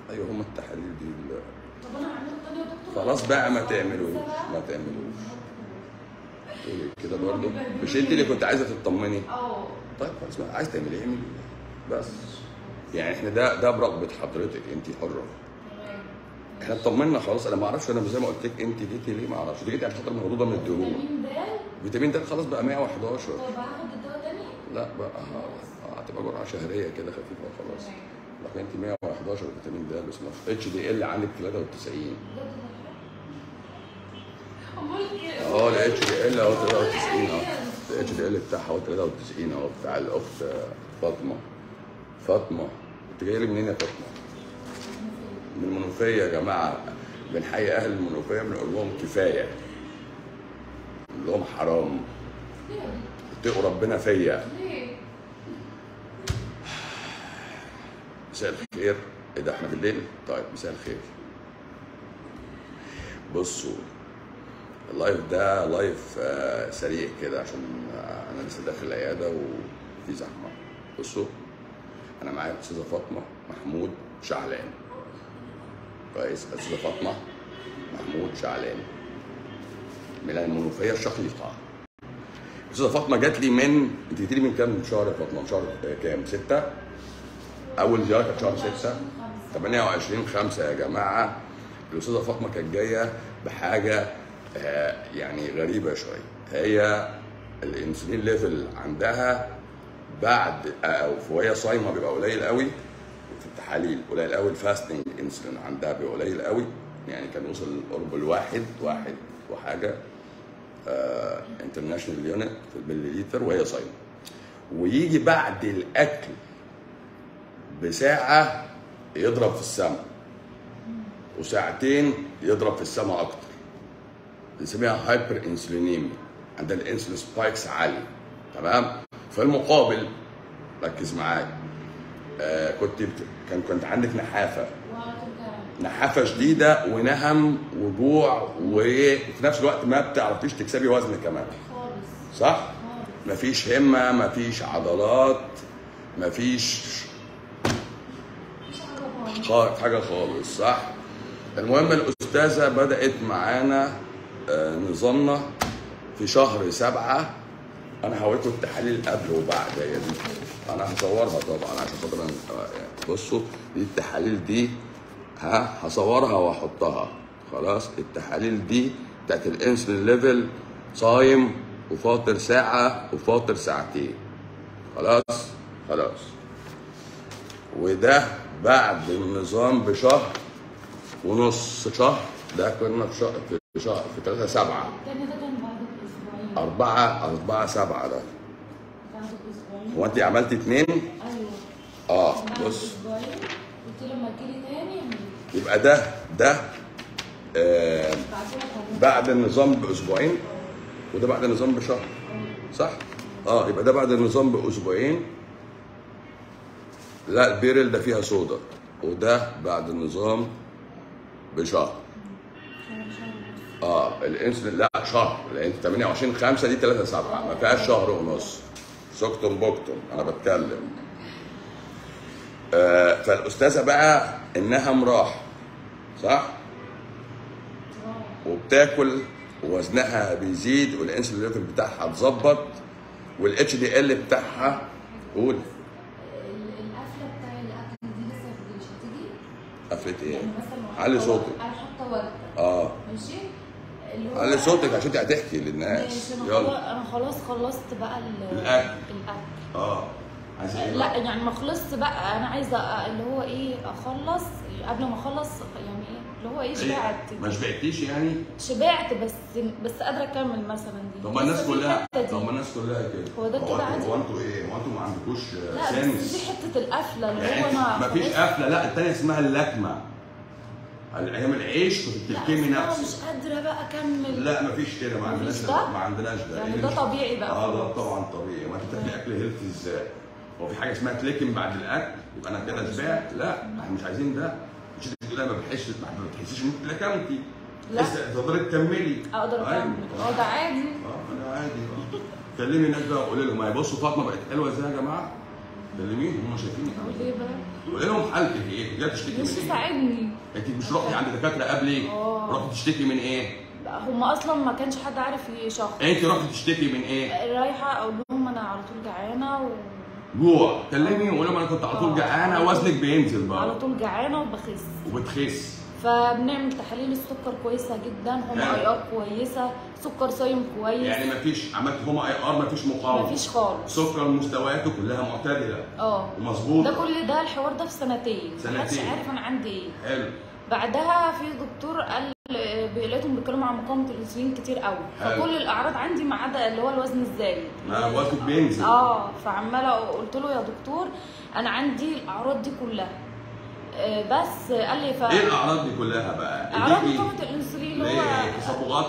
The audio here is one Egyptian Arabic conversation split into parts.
ايوه هم التحاليل دي ال- طب انا اعمله تاني يا دكتور خلاص بقى ما تعملوش ما تعملوش إيه كده برضه مش انت اللي كنت عايزه تطمني اه طيب خلاص بقى عايز تعملي اعملي بس يعني احنا ده ده برغبه حضرتك انت حره تمام احنا اطمنا خلاص انا ما اعرفش انا زي ما قلت لك انت جيتي ليه ما اعرفش انت جيتي عشان خاطر مهضوضه من الدهون فيتامين د فيتامين د خلاص بقى 111 طب هاخد الدواء تاني؟ لا بقى اه هتبقى جرعه شهريه كده خفيفه وخلاص لكن انت 111 فيتامين د بس اتش دي ال عندك 93 امال كده اه الاتش دي ال اهو 93 اهو الاتش دي ال بتاعها اهو 93 اهو بتاع الاخت فاطمه فاطمه انت جايه لي منين يا فاطمه؟ من المنوفيه يا جماعه بنحيي اهل المنوفيه بنقول لهم كفايه بنقول لهم حرام اتقوا ربنا فيا ليه؟ مساء الخير ايه ده احنا بالليل طيب مساء الخير بصوا اللايف ده لايف آه، سريع كده عشان آه، انا لسه داخل العياده وفي زحمه بصوا انا معايا الاستاذه فاطمه محمود شعلان كويس الاستاذه فاطمه محمود شعلان من المنوفيه الشقيقه الاستاذه فاطمه جات لي من انت جيتي لي من كام شهر يا فاطمه؟ من شهر آه، كام؟ سته؟ اول زياره كانت شهر 6 28 5 يا جماعه الاستاذه فاطمه كانت جايه بحاجه آه، يعني غريبه شويه هي الانسولين ليفل عندها بعد او وهي صايمه بيبقى قليل قوي في التحاليل قليل قوي الفاستنج انسولين عندها بيبقى قليل قوي يعني كان وصل قرب الواحد واحد وحاجه انترناشونال يونت في المليليتر وهي صايمه ويجي بعد الاكل بساعة يضرب في السماء وساعتين يضرب في السماء أكتر بنسميها هايبر انسولينيميا عندها الانسولين سبايكس عالية تمام في المقابل ركز معايا آه كنت بت... كان كنت عندك نحافة وهترجع نحافة شديدة ونهم وجوع وفي نفس الوقت ما بتعرفيش تكسبي وزن كمان خالص صح؟ خالص مفيش همة مفيش عضلات مفيش مش حاجة خالص خالص حاجه خالص صح المهم الاستاذه بدات معانا آه، نظامنا في شهر سبعة انا هوريكم التحاليل قبل وبعد هي دي انا هصورها طبعا عشان خاطر أنا- آه، يعني بصوا دي التحاليل دي ها هصورها واحطها خلاص التحاليل دي بتاعت الانسولين ليفل صايم وفاطر ساعه وفاطر ساعتين خلاص خلاص وده بعد النظام بشهر ونص شهر ده كنا في شهر في شهر في 3 7 التاني ده كان بعد بأسبوعين 4 4 7 ده بعد بأسبوعين هو انت عملتي اتنين؟ أيوه اه بعد بص بأسبوعين قلت له لما تجيلي تاني اعمل يبقى ده ده آه بعتلك عليه بعد النظام باسبوعين وده بعد النظام بشهر صح؟ اه يبقى ده بعد النظام باسبوعين لا البيرل ده فيها صودا وده بعد النظام بشهر شهر شهر ونص اه الانسولين لا شهر لان 28 5 دي 3 7 ما فيهاش شهر ونص سكتم بوكتم انا بتكلم آه فالاستاذه بقى انها مراح صح اه وبتاكل ووزنها بيزيد والانسولين ليفل بتاعها اتظبط والاتش دي ال بتاعها قول ال- القفله بتاع الاكل دي لسه مش هتيجي قفلت ايه؟ يعني مثلا علي حاطة صوتك ورقة- انا حاطه ورقه اه ماشي اللي هو علي صوتك عشان انت هتحكي للناس ماشي انا خلاص يلا انا خلاص خلصت بقى ال- الأكل. الاكل اه عايزه ايه لا بقى؟ يعني ما خلصت بقى انا عايزه أ- اللي هو ايه اخلص قبل ما اخلص يعني ايه اللي هو ايه شبعت ما شبعتيش يعني؟ شبعت بس بس قادره اكمل مثلا دي طب ما الناس لسه في كلها الحتة دي. طب ما الناس كلها كده هو ده هو كده انتوا- عادي؟ هو انتوا ايه؟ هو انتوا ما عندكوش لا سنس بس دي حته القفله اللي يعني هو انا ما فيش خلاص- قفله لا الثانيه اسمها اللكمه ايام العيش كنت لا، بتلكمي بس أنا نفسك مش قادره بقى اكمل لا ما فيش كده ما عندناش مفيش ده ده؟ ما عندناش ده يعني إيه ده مش- طبيعي بقى اه ده خلاص. طبعا طبيعي ما انت بتاكلي اكل هيلثي ازاي؟ هو في حاجه اسمها تلكم بعد الاكل يبقى انا كده شبعت لا احنا مش عايزين ده مش انت بتقولي ما بتحسش ما بتحسيش ان انت لكمتي لا. لسه تقدري تكملي اقدر أيوة. اكمل اه ده عادي اه انا عادي اه كلمي الناس بقى وقولي لهم ما يبصوا فاطمه بقت حلوه ازاي يا جماعه كلميهم هم شايفينك اقول ايه بقى قولي لهم حالتك ايه جاي تشتكي مش من ايه يساعدني انت مش رحتي عند دكاتره قبلي آه. رحتي تشتكي من ايه هم اصلا ما كانش حد عارف يشخص انت رحتي تشتكي من ايه رايحه اقول لهم انا على طول جعانه و... جوع كلمي وقولي لهم انا كنت على طول آه. جعانه وزنك بينزل على بقى طول جعانه وبخس وبتخس فبنعمل تحاليل السكر كويسه جدا هم حلو. اي ار كويسه سكر صايم كويس يعني مفيش عملت هما اي ار مفيش مقاومه مفيش خالص سكر مستوياته كلها معتدله اه ومظبوطه ده كل ده الحوار ده في سنتين محدش سنتين. عارف انا عندي ايه حلو بعدها في دكتور قال لقيتهم بيتكلموا عن مقاومه الانسولين كتير قوي حلو. فكل الاعراض عندي ما عدا اللي هو الوزن الزايد ما وزنك بينزل اه فعماله قلت له يا دكتور انا عندي الاعراض دي كلها آه، بس قال لي ف ايه الاعراض دي كلها بقى؟ اعراض اديكي مقاومه الانسولين اللي ليه هو تصبغات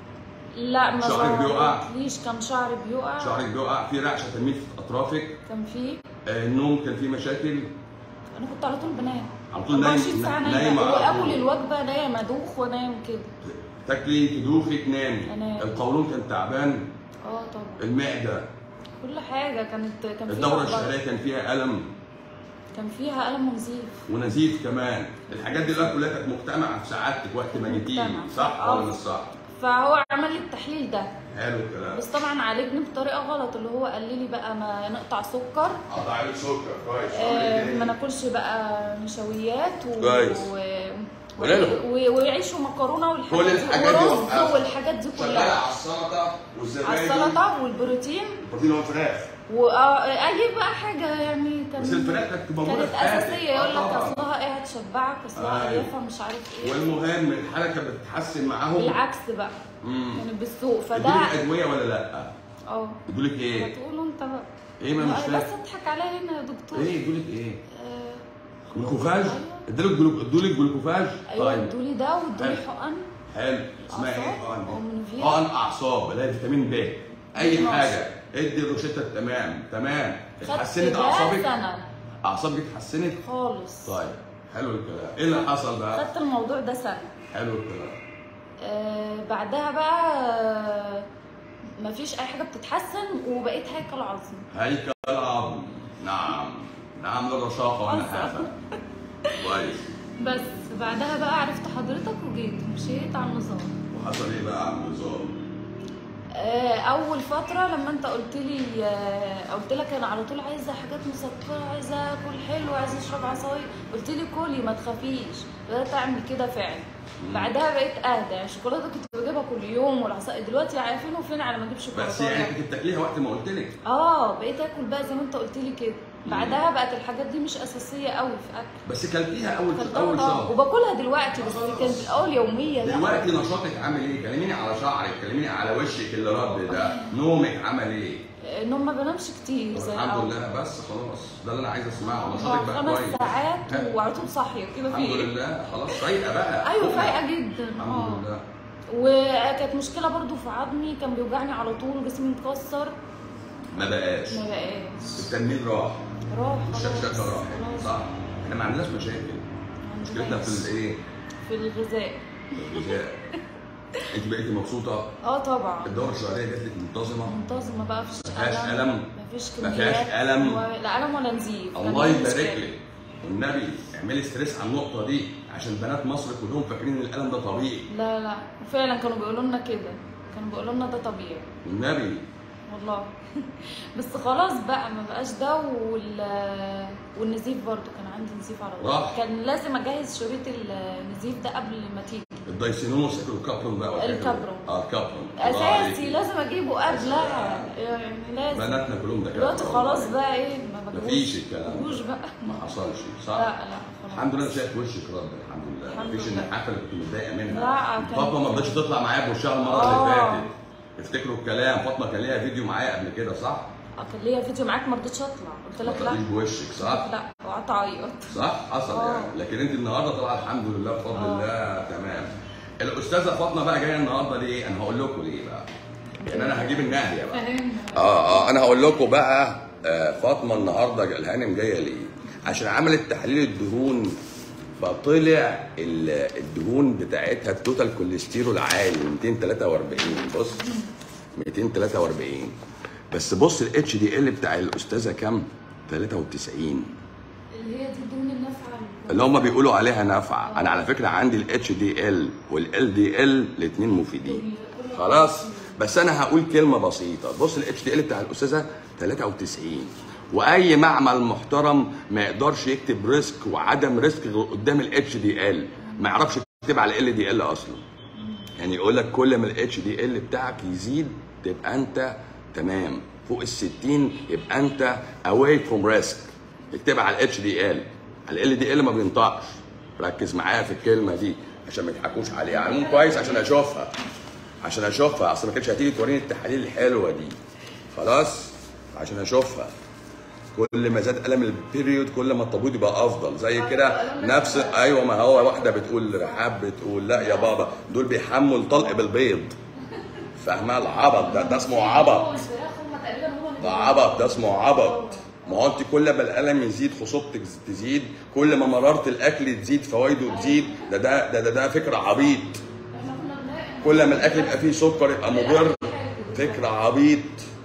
لا ما شعرك بيقع؟ ليش كان شعري بيقع شعرك بيقع في رعشه تنميل في اطرافك كان في آه، النوم كان فيه مشاكل انا كنت على طول بنام على طول نايم 24 ساعه نايمه نايمه على طول. واكل الوجبه نايم ادوخ وانام كده تاكلي تدوخي تنامي أنام. القولون كان تعبان اه طبعا المعده كل حاجه كانت كان فيها الدوره أخبار. الشهريه كان فيها الم كان فيها الم ونزيف ونزيف كمان الحاجات دي بقى كلها كانت مجتمعه في سعادتك وقت ما جيتيلي مجتمعة. صح آه. ولا مش صح؟ فهو عمل لي التحليل ده حلو الكلام بس طبعا عالجني بطريقه غلط اللي هو قال لي بقى ما نقطع سكر قطع عليك سكر كويس آه، ما ناكلش بقى نشويات و... كويس. و... قولي لهم. و... ويعيشوا مكرونه والحاجات كل الحاجات دي ورز وقفها. والحاجات دي شغاله كلها على السلطه على والزبادي السلطه والبروتين البروتين هو الفراخ واجيب بقى حاجه يعني كان بس الفراخ كانت موجوده كانت في حياتك. اساسيه يقول لك آه طبعاً. اصلها ايه هتشبعك اصلها أيوة. اليافه مش عارف ايه والمهم الحاله كانت بتتحسن معاهم بالعكس بقى امم يعني بالسوق فده ادولك ادويه ولا لا؟ اه ادولك ايه؟ هتقولوا انت بقى ايه ما مش بس فاهم اضحك عليا هنا يا دكتور ايه ادولك ايه؟ آه، جلوكوفاج؟ أيوة. ادالك جلوك ادولك جلوكوفاج؟ ايوه طيب ادولي ده وادولي حلو. حقن حلو اسمها ايه أعصاب حقن أو دي؟ منوفيل. حقن اعصاب اللي هي فيتامين ب اي ماشي. حاجه ادي الروشته تمام تمام خدت اتحسنت ده اعصابك سنه اعصابك اتحسنت خالص طيب حلو الكلام ايه اللي حصل بقى؟ خدت الموضوع ده سنه حلو الكلام آه بعدها بقى آه، مفيش اي حاجه بتتحسن وبقيت هيكل عظمي هيكل عظمي نعم نعم للرشاقه والنحافه كويس بس بعدها بقى عرفت حضرتك وجيت مشيت على النظام وحصل ايه بقى على النظام؟ آه، اول فتره لما انت قلت لي آه، قلت لك انا على طول عايزه حاجات مسكره عايزه اكل حلو عايزه اشرب عصاير قلت لي كلي ما تخافيش بدات اعمل كده فعلا بعدها بقيت اهدى يعني الشوكولاته كنت بجيبها كل يوم والعصاير دلوقتي عارفين وفين على ما اجيب شوكولاته بس يعني كنت بتاكليها وقت ما قلت لك اه بقيت اكل بقى زي ما انت قلت لي كده بعدها بقت الحاجات دي مش اساسيه قوي في اكل بس كلتيها اول كانت اول طبعا شهر وباكلها دلوقتي بس كانت الاول يوميه لا دلوقتي نشاطك عامل ايه؟ كلميني على شعرك، كلميني على وشك اللي رد ده، نومك عمل ايه؟ النوم ما بنامش كتير زي الحمد الأول. لله بس خلاص ده اللي انا عايز اسمعه آه، نشاطك بقى خمس كويس ساعات حلو. وعلى طول صاحيه كده في الحمد ايه لله خلاص فايقه بقى ايوه فوقنا. فايقه جدا الحمد اه لله وكانت مشكله برضو في عظمي كان بيوجعني على طول جسمي متكسر ما بقاش ما بقاش التنميل راح راح خلاص الشكشكه راحت خلاص. صح احنا ما عندناش مشاكل ما مشكلتنا عندناش. في الايه؟ في الغذاء في الغذاء انت بقيتي مبسوطه اه طبعا الدوره الشهريه جات لك منتظمه منتظمه بقى مفيش ما فيهاش ألم؟ مفيش ما كميات فيهاش ألم؟ و... لا الم ولا نزيف كان الله دي يبارك المشكلة. لك والنبي اعملي ستريس على النقطه دي عشان بنات مصر كلهم فاكرين ان الالم ده طبيعي لا لا وفعلا كانوا بيقولوا لنا كده كانوا بيقولوا لنا ده طبيعي والنبي والله بس خلاص بقى ما بقاش ده وال... والنزيف برضو كان عندي نزيف على طول راح. كان لازم اجهز شريط النزيف ده قبل ما تيجي الدايسينوس الكابرون بقى والحاجات دي. الكابرون. اه الكابرون الله اساسي عليكي. لازم اجيبه قبلها يعني لازم بناتنا كلهم دكاتره دلوقتي خلاص بقى ايه ما بجيبوش مفيش الكلام ده. بجيبوش بقى ما حصلش صح؟ لا لا خلاص الحمد لله شايف وشك رد الحمد لله الحمد مفيش لله. النحافه اللي كنت متضايقه منها لا، كان- فاطمه ما رضتش تطلع معايا بوشها المره آه. اللي فاتت افتكروا الكلام فاطمه كان ليها فيديو معايا قبل كده صح؟ كان ليا فيديو معاك ما رضيتش اطلع قلت ما لك لا طلعتيش بوشك صح؟ لا وقعدت اعيط صح حصل آه. يعني لكن انت النهارده طالعه الحمد لله بفضل آه. الله تمام الاستاذه فاطمه بقى جايه النهارده ليه انا هقول لكم ليه بقى يعني انا هجيب الناهيه بقى فاهم اه اه انا هقول لكم بقى آه فاطمه النهارده الهانم جايه ليه عشان عملت تحليل الدهون فطلع ال- الدهون بتاعتها التوتال كوليسترول عالي 243 بص 243 بس بص الاتش دي ال بتاع الاستاذه كام 93 اللي هي دي الدهون النافعه اللي هم بيقولوا عليها نافعه انا على فكره عندي الاتش دي ال والال دي ال الاثنين مفيدين خلاص بس انا هقول كلمه بسيطه بص الاتش دي ال بتاع الاستاذه 93 واي معمل محترم ما يقدرش يكتب ريسك وعدم ريسك غير قدام الاتش دي ال ما يعرفش يكتب على ال دي ال اصلا يعني يقول لك كل ما الاتش دي ال بتاعك يزيد تبقى انت تمام فوق ال 60 يبقى انت اواي فروم ريسك اكتبها على الاتش دي ال على ال دي ال ما بينطقش ركز معايا في الكلمه دي عشان ما يضحكوش عليها على العموم كويس عشان اشوفها عشان اشوفها اصل ما كانتش هتيجي توريني التحاليل الحلوه دي خلاص عشان اشوفها كل ما زاد الم البيريود كل ما التبويض يبقى افضل زي كده نفس ايوه ما هو واحده بتقول رحاب بتقول لا يا بابا دول بيحموا الطلق بالبيض فاهمه العبط ده ده اسمه عبط والفراخ هم تقريبا هم اللي ده عبط ده اسمه عبط ما هو انت كل ما الالم يزيد خصوبتك تزيد كل ما مراره الاكل تزيد فوائده تزيد ده ده ده ده, ده فكره عبيط احنا كنا بنلاقي كل ما الاكل يبقى فيه سكر يبقى مضر فكره عبيط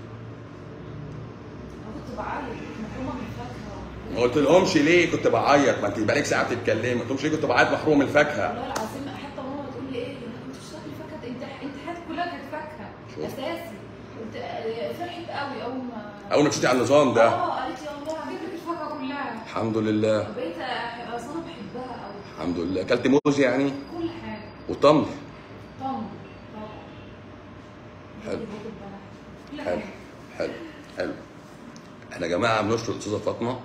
انا كنت بعيط كنت محرومه من الفاكهه ما قلت لهمش ليه كنت بعيط ما انت بقالك ساعه بتتكلمي ما قلتلهمش ليه كنت بعيط محروم من الفاكهه والله العظيم حتى ماما تقول لي ايه انت كنت بتشتغلي فاكهه انت انت حياتك كلها كانت فاكهه شوف. اساسي كنت فرحت قوي اول ما اول ما مشيتي على النظام ده اه قالت يا الله هجيب لك الفاكهه كلها الحمد لله بقيت أح- اصل انا بحبها قوي الحمد لله اكلت موز يعني كل حاجه وتمر طمر طبعا حلو. باخد بالها. كل حلو حاجه حلو حلو احنا يا جماعه بنشكر الاستاذه فاطمه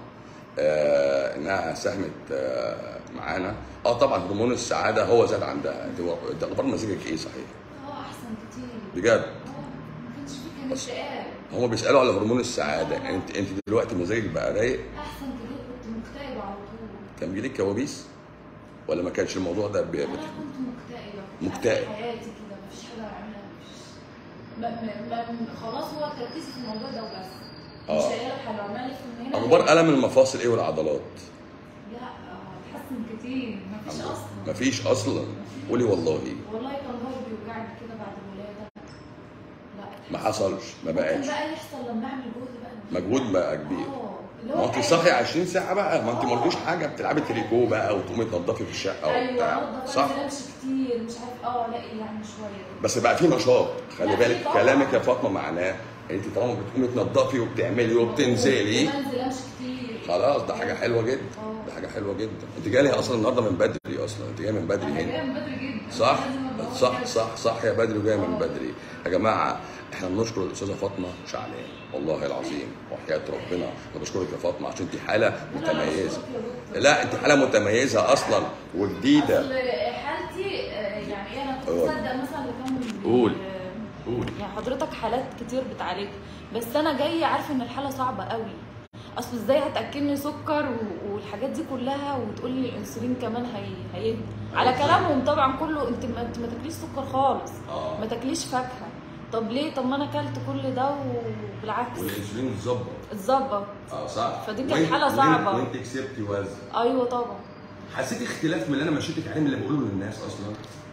آه انها ساهمت آه معانا اه طبعا هرمون السعاده هو زاد عندها انت انت اخبار مزاجك ايه صحيح اه احسن كتير بجد اه ما كانش في كان اكتئاب هم بيسالوا على هرمون السعاده انت انت دلوقتي مزاجك بقى رايق احسن كتير كنت مكتئبه على طول كان بيجيلك كوابيس ولا ما كانش الموضوع ده بي... انا كنت مكتئبه كنت مكتئب. عايشة حياتي كده مفيش حاجه اعملها مفيش ما ما ما خلاص هو تركيزي في الموضوع ده وبس مش آه. لاقيه له حل عمال الف من هنا اخبار الم المفاصل ايه والعضلات لا آه، اتحسن كتير مفيش اصلا مفيش اصلا قولي والله والله كان هو بيوجعني كده بعد الولاده لا ما حصلش ما ممكن بقاش بقى يحصل لما اعمل جهد بقى مجهود بقى كبير اه اللي هو ما انت عادي. صاحي 20 ساعه بقى ما انت مرضوش حاجه بتلعبي تريكو بقى وتقومي تنضفي في الشقه ايوه وبتاع انضف صح ما انامش كتير مش عارف اه لا يعني شويه كده. بس بقى في نشاط خلي لا، بالك في طبعا. كلامك يا فاطمه معناه انت طالما بتقومي تنضفي وبتعملي وبتنزلي ما انزلش كتير خلاص ده حاجه حلوه جدا اه. ده حاجه حلوه جدا انت جايه اصلا النهارده من بدري اصلا انت جايه من بدري انا هنا جايه من بدري جدا صح لازم أبقى صح واخدة صح صح يا بدري وجايه من اه. بدري يا جماعه احنا بنشكر الاستاذه فاطمه شعلان والله العظيم وحياه ربنا انا بشكرك يا فاطمه عشان انت حاله أنا متميزه بشكرك يا دكتور. لا انت حاله متميزه اصلا وجديده اصل حالتي آه، يعني ايه انا كنت اه. مصدق مثلا اللي كان بي- قول. آه، قول يعني حضرتك حالات كتير بتعالج بس انا جايه عارفه ان الحاله صعبه قوي اصل ازاي هتاكلني سكر و- والحاجات دي كلها وتقول لي الانسولين كمان هي هيدي على أيوة. كلامهم طبعا كله انت ما انت ما تاكليش سكر خالص اه ما تاكليش فاكهه طب ليه طب ما انا اكلت كل ده وبالعكس والانسولين اتظبط اتظبط اه صح فدي كانت وانت- حالة وانت- صعبة. وانت كسبتي وزن ايوه طبعا حسيتي اختلاف من اللي انا مشيتك عليه من اللي بقوله للناس اصلا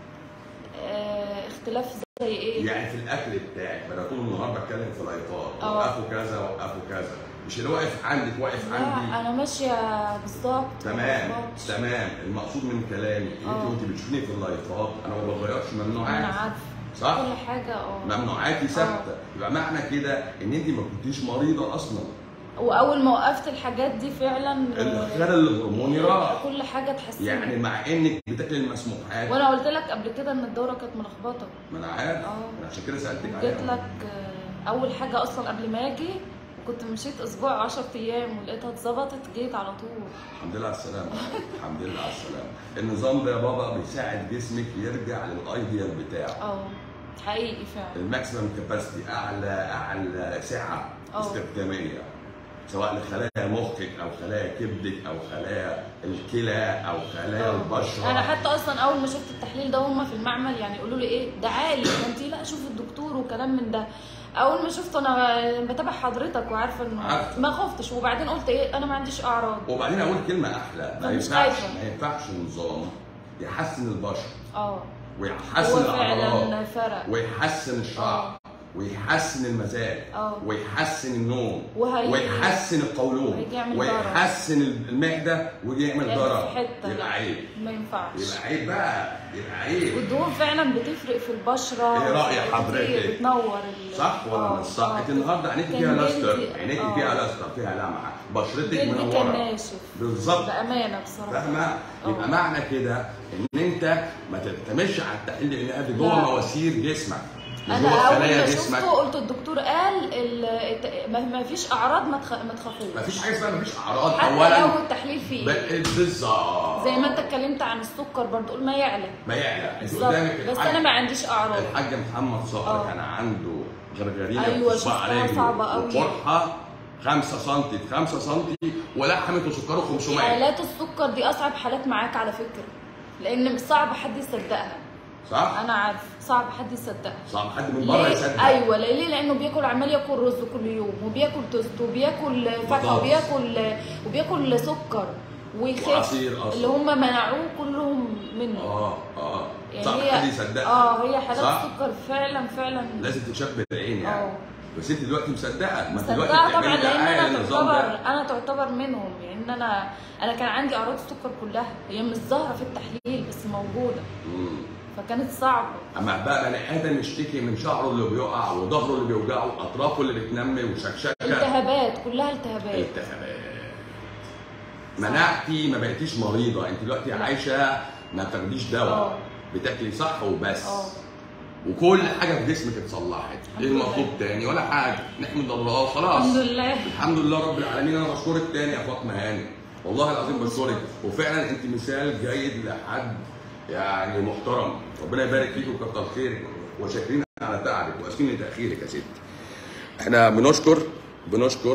آه اختلاف زي ايه يعني في الاكل بتاعك بدأ طول النهار بتكلم في لايفات اه. وقفوا كذا وقفوا كذا مش اللي واقف عندك واقف لا عندي انا ماشيه بالظبط تمام ما بغلطش. تمام المقصود من كلامي انت اه. وانت بتشوفيني في اللايفات انا ما بغيرش انا ممنوعات عارفه صح كل حاجه اه ممنوعاتي ثابته يبقى معنى كده ان انت ما كنتيش مريضه اصلا واول ما وقفت الحاجات دي فعلا الخلل الهرموني راح كل حاجه اتحسنت يعني مع انك بتاكلي المسموحات وانا قلت لك قبل كده ان الدوره كانت ملخبطه ما انا عارف اه. انا عشان كده سالتك جيت عليها لك آه، اول حاجه اصلا قبل ما اجي وكنت مشيت اسبوع 10 ايام ولقيتها اتظبطت جيت على طول الحمد لله على السلامه الحمد لله على السلامه النظام ده يا بابا بيساعد جسمك يرجع للايديال بتاعه اه حقيقي فعلا الماكسيمم كاباسيتي اعلى اعلى سعه اه. استخداميه سواء لخلايا مخك او خلايا كبدك او خلايا الكلى او خلايا البشره انا حتى اصلا اول ما شفت التحليل ده هم في المعمل يعني يقولوا لي ايه ده عالي ده انت لا شوف الدكتور وكلام من ده اول ما شفته انا بتابع حضرتك وعارفه انه عارفة. ما خفتش وبعدين قلت ايه انا ما عنديش اعراض وبعدين اقول كلمه احلى ما أنا مش ينفعش خايفة. ما ينفعش نظام يحسن البشره اه ويحسن هو العضلات فعلا فرق ويحسن الشعر اه ويحسن المزاج اه. ويحسن النوم وهي- ويحسن القولون وهيجي يعمل ويحسن المعده ويجي يعمل يعني ضرر في حته يبقى لا، عيب ما ينفعش يبقى عيب بقى يبقى عيب والدهون فعلا بتفرق في البشره ايه رأي كتير، حضرتك؟ بتنور ال- صح ولا اه، مش صح؟ اه. انت النهارده عينيكي فيها كان لاستر جلدي- عينيكي اه. فيها لاستر فيها لمعه بشرتك جلدي كان منوره ناشف بالظبط بامانه بصراحه فاهمه؟ يبقى اه. معنى كده ان انت ما تعتمدش على التحليل لان دي جوه لا. مواسير جسمك مش انا جوه اول خلايا ما جسمك شفته قلت الدكتور قال ال- الت- ما ما فيش اعراض ما تخ- ما تخافوش ما فيش حاجه اسمها ما فيش اعراض حتى اولا لو التحليل فيه ب- بالظبط زي ما انت اتكلمت عن السكر برضه قول ما يعلى ما يعلى انت بالظبط قدامك بس الحاج- انا ما عنديش اعراض الحاج محمد صقر اه. كان عنده غرغرينه أيوة، في صباع شفتها رجله صعبة قوي. وقرحه 5 سم في 5 سم ولحمه وسكره 500 حالات السكر دي اصعب حالات معاك على فكره لان صعب حد يصدقها صح؟ انا عارف صعب حد يصدقها صعب حد من بره ليه؟ يصدق ايوه ليه لانه بياكل عمال ياكل رز كل يوم وبياكل توست وبياكل فاكهه بطاطس. وبياكل وبياكل سكر ويخف وعصير أصلا. اللي هم منعوه كلهم منه اه اه يعني صعب هي حد يصدقها اه هي حالات صح؟ السكر فعلا فعلا لازم تتشاف بالعين يعني اه. بس انت دلوقتي مصدقه ما انت دلوقتي مصدقه طبعا بتعملي لان دعايه انا للنظام تعتبر ده انا تعتبر منهم يعني انا انا كان عندي اعراض السكر كلها هي مش ظاهره في التحليل بس موجوده مم. فكانت صعبه اما بقى بني ادم يشتكي من شعره اللي بيقع وظهره اللي بيوجعه واطرافه اللي بتنمي وشكشكه التهابات كلها التهابات التهابات مناعتي ما بقيتيش مريضه انت دلوقتي عايشه ما بتاخديش دواء اه. بتاكلي صح وبس اه. وكل حاجه في جسمك اتصلحت الحمد ايه المطلوب لله. تاني ولا حاجه نحمد الله خلاص الحمد لله الحمد لله رب العالمين انا بشكرك تاني يا فاطمه هاني والله العظيم بشكرك وفعلا انت مثال جيد لحد يعني محترم ربنا يبارك فيك وكتر خيرك وشاكرين على تعبك واسفين لتاخيرك يا ستي احنا بنشكر بنشكر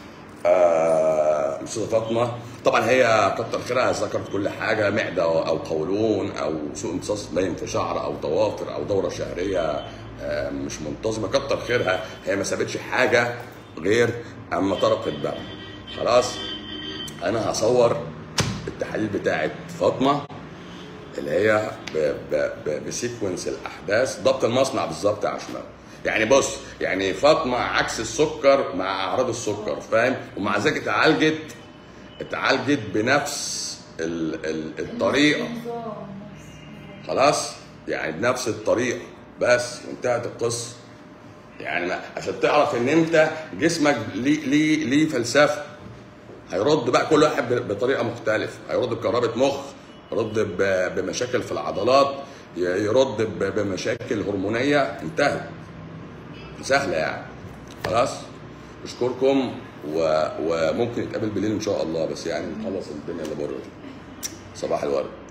آه، استاذه فاطمه طبعا هي كتر خيرها ذكرت كل حاجه معده او قولون او سوء امتصاص باين في شعر او ضوافر او دوره شهريه آه، مش منتظمه كتر خيرها هي ما سابتش حاجه غير اما طرقت بقى خلاص انا هصور التحاليل بتاعت فاطمه اللي هي ب- ب- ب- بسيكونس الاحداث ضبط المصنع بالظبط يا عشمان يعني بص يعني فاطمه عكس السكر مع اعراض السكر فاهم ومع ذلك اتعالجت اتعالجت بنفس ال ال الطريقه خلاص يعني بنفس الطريقه بس وانتهت القصه يعني ما- عشان تعرف ان انت جسمك ليه ليه ليه فلسفه هيرد بقى كل واحد ب- بطريقه مختلفه هيرد بكهرباء مخ يرد ب- بمشاكل في العضلات ي- يرد ب- بمشاكل هرمونيه انتهت سهله يعني خلاص اشكركم و... وممكن نتقابل بالليل ان شاء الله بس يعني نخلص الدنيا اللي بره دي صباح الورد